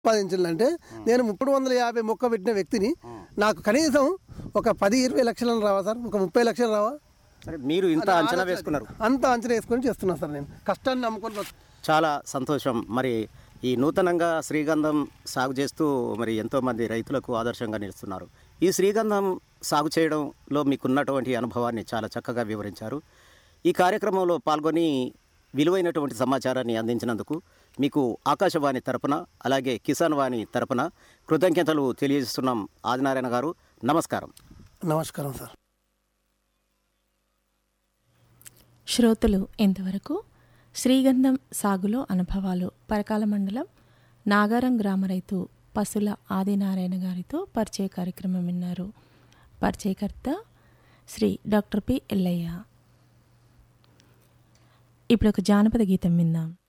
సంపాదించాలంటే నేను ముప్పై వందల యాభై మొక్క పెట్టిన వ్యక్తిని నాకు కనీసం ఒక పది ఇరవై లక్షలను రావా సార్ ఒక ముప్పై లక్షలు రావా సరే మీరు ఇంత అంచనా వేసుకున్నారు అంత అంచనా వేసుకొని చేస్తున్నా సార్ నేను కష్టాన్ని నమ్ముకొని బతు- చాలా సంతోషం మరి ఈ నూతనంగా శ్రీగంధం సాగు చేస్తూ మరి ఎంతోమంది రైతులకు ఆదర్శంగా నిలుస్తున్నారు ఈ శ్రీగంధం సాగు చేయడంలో మీకున్నటువంటి అనుభవాన్ని చాలా చక్కగా వివరించారు ఈ కార్యక్రమంలో పాల్గొని విలువైనటువంటి సమాచారాన్ని అందించినందుకు మీకు ఆకాశవాణి తరపున అలాగే కిసాన్ వాణి తరపున కృతజ్ఞతలు తెలియజేస్తున్నాం ఆదినారాయణ గారు నమస్కారం నమస్కారం సార్ శ్రోతలు ఇంతవరకు శ్రీగంధం సాగులో అనుభవాలు పరకాల మండలం నాగారం గ్రామ రైతు పసుల ఆదినారాయణ గారితో పరిచయ కార్యక్రమం విన్నారు పరిచయకర్త శ్రీ డాక్టర్ పి ఎల్లయ్య ఇప్పుడు ఒక జానపద గీతం విందాం